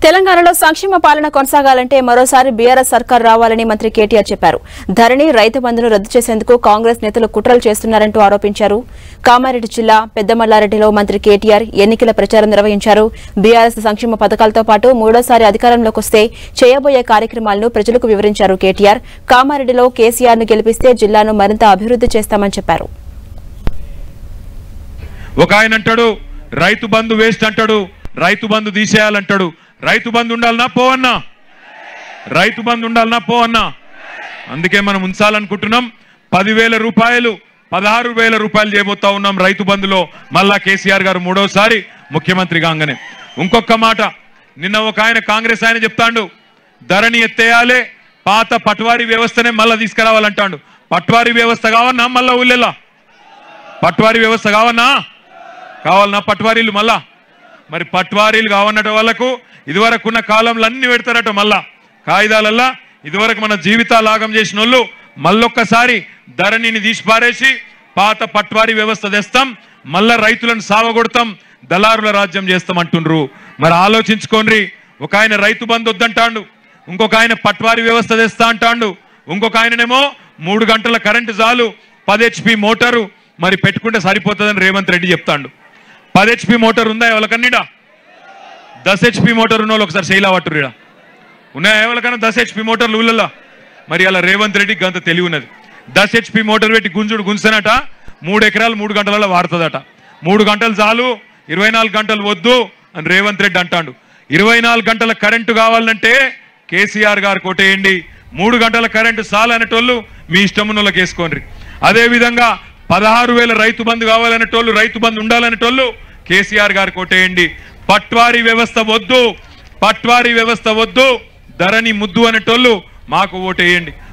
తెలంగాణలో సంక్షేమ పాలన కొనసాగాలంటే మరోసారి బీఆర్ఎస్ సర్కార్ రావాలని మంత్రి కేటీఆర్ చెప్పారు ధరణి రైతు బంధును రద్దు చేసేందుకు కాంగ్రెస్ నేతలు కుట్రలు చేస్తున్నారంటూ ఆరోపించారు కామారెడ్డి జిల్లా పెద్దమల్లారెడ్డిలో మంత్రి కేటీఆర్ ఎన్నికల ప్రచారం నిర్వహించారు బీఆర్ఎస్ సంక్షేమ పథకాలతో పాటు మూడోసారి అధికారంలోకి వస్తే చేయబోయే కార్యక్రమాలను ప్రజలకు వివరించారు కేటీఆర్ కామారెడ్డిలో కేసీఆర్ ను గెలిపిస్తే జిల్లాను మరింత అభివృద్ధి చేస్తామని చెప్పారు ఒక ఆయన అంటాడు రైతు బంధు వేస్ట్ అంటాడు రైతు బంధు తీసేయాలంటాడు రైతు బంధు ఉండాలనా పోవన్నా రైతు బంధు ఉండాలనా పోవన్నా అందుకే మనం ఉంచాలనుకుంటున్నాం పదివేల రూపాయలు పదహారు వేల రూపాయలు చేయబోతా ఉన్నాం రైతు బంధులో మళ్ళా కేసీఆర్ గారు మూడోసారి ముఖ్యమంత్రి కాగానే ఇంకొక మాట నిన్న ఒక ఆయన కాంగ్రెస్ ఆయన చెప్తాండు ధరణి ఎత్తేయాలి పాత పట్వారీ వ్యవస్థనే మళ్ళా తీసుకురావాలంటాడు పట్వారీ వ్యవస్థ కావన్నా మళ్ళా ఊళ్ళెలా పట్వారీ వ్యవస్థ కావన్నా కావాలన్నా పట్వారీలు మళ్ళా మరి పట్వారీలు కావన్నట వాళ్ళకు ఇదివరకున్న కాలంలో అన్ని పెడతారట మళ్ళా కాగితాలల్లా ఇదివరకు మన జీవితాలు ఆగం చేసిన వాళ్ళు మళ్ళొక్కసారి ధరణిని తీసి పారేసి పాత పట్వారీ వ్యవస్థ తెస్తాం మళ్ళా రైతులను సావగొడతాం దళారుల రాజ్యం చేస్తాం అంటుండ్రు మరి ఆలోచించుకోండి ఒక ఆయన రైతు బంధు వద్దంటాండు ఇంకొక ఆయన పట్వారీ వ్యవస్థ తెస్తా అంటాండు ఇంకొక ఆయననేమో మూడు గంటల కరెంటు చాలు పది హెచ్పి మోటారు మరి పెట్టుకుంటే సరిపోతుందని రేవంత్ రెడ్డి చెప్తాండు పది హెచ్పి మోటార్ ఉందా ఎవరికన్నీడా దస్ హెచ్పి మోటార్ ఉన్న వాళ్ళు ఒకసారి శైలా పట్టురుడా ఉన్నాయా ఎవరికన్నా దస్ హెచ్పి మోటార్లు ఊళ్ళల్లో మరి అలా రేవంత్ రెడ్డికి అంత తెలివి ఉన్నది దస్ హెచ్పి మోటార్ పెట్టి గుంజుడు గుంజనట మూడు ఎకరాలు మూడు గంటలలో వాడుతుందట మూడు గంటలు చాలు ఇరవై నాలుగు గంటలు వద్దు అని రేవంత్ రెడ్డి అంటాడు ఇరవై నాలుగు గంటల కరెంటు కావాలంటే కేసీఆర్ గారు కొట్టేయండి మూడు గంటల కరెంటు చాలు అనేటోళ్ళు మీ ఇష్టమున్నోళ్ళకి వేసుకోండి అదే విధంగా పదహారు వేల రైతు బంధు కావాలనేటోళ్ళు రైతు బంధు ఉండాలనేటోళ్ళు కేసీఆర్ గారు కొట్టేయండి పట్వారీ వ్యవస్థ వద్దు పట్వారీ వ్యవస్థ వద్దు ధరణి ముద్దు అనేటోళ్ళు మాకు ఓటేయండి